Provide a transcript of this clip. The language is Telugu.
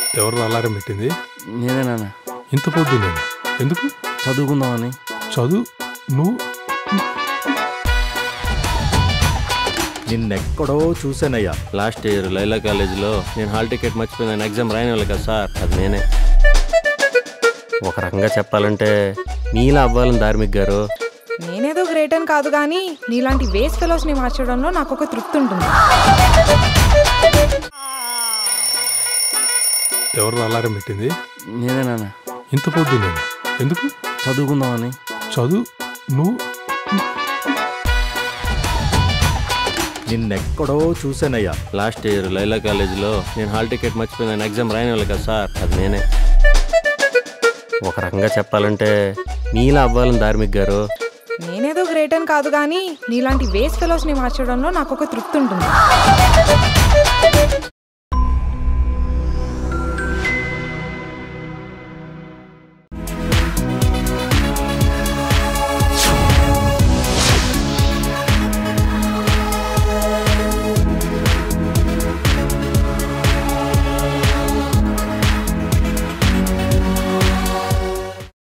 ఎవరు అలారం పెట్టింది నేనే నాన్న ఇంత పొద్దు నేను ఎందుకు చదువుకుందామని చదువు నువ్వు నిన్నెక్కడో చూసానయ్యా లాస్ట్ ఇయర్ లైలా కాలేజీలో నేను హాల్ టికెట్ మర్చిపోయిన ఎగ్జామ్ రాయని వాళ్ళు కదా సార్ అది నేనే ఒక రకంగా చెప్పాలంటే నీలా అవ్వాలని ధార్మిక్ గారు నేనేదో గ్రేట్ అని కాదు కానీ నీలాంటి వేస్ట్ ఫెలోస్ని మార్చడంలో నాకు ఒక తృప్తి ఉంటుంది ఎవరు అలారం పెట్టింది నేనే నాన్న ఇంత పొద్దు నేను ఎందుకు చదువుకుందామని చదువు నువ్వు నిన్నెక్కడో చూసానయ్యా లాస్ట్ ఇయర్ లైలా కాలేజీలో నేను హాల్ టికెట్ మర్చిపోయిన ఎగ్జామ్ రాయని వాళ్ళు కదా సార్ అది నేనే ఒక రకంగా చెప్పాలంటే నీలా అవ్వాలని ధార్మిక్ గారు నేనేదో గ్రేట్ అని కాదు కానీ నీలాంటి వేస్ట్ ఫెలోస్ని మార్చడంలో నాకు ఒక తృప్తి ఉంటుంది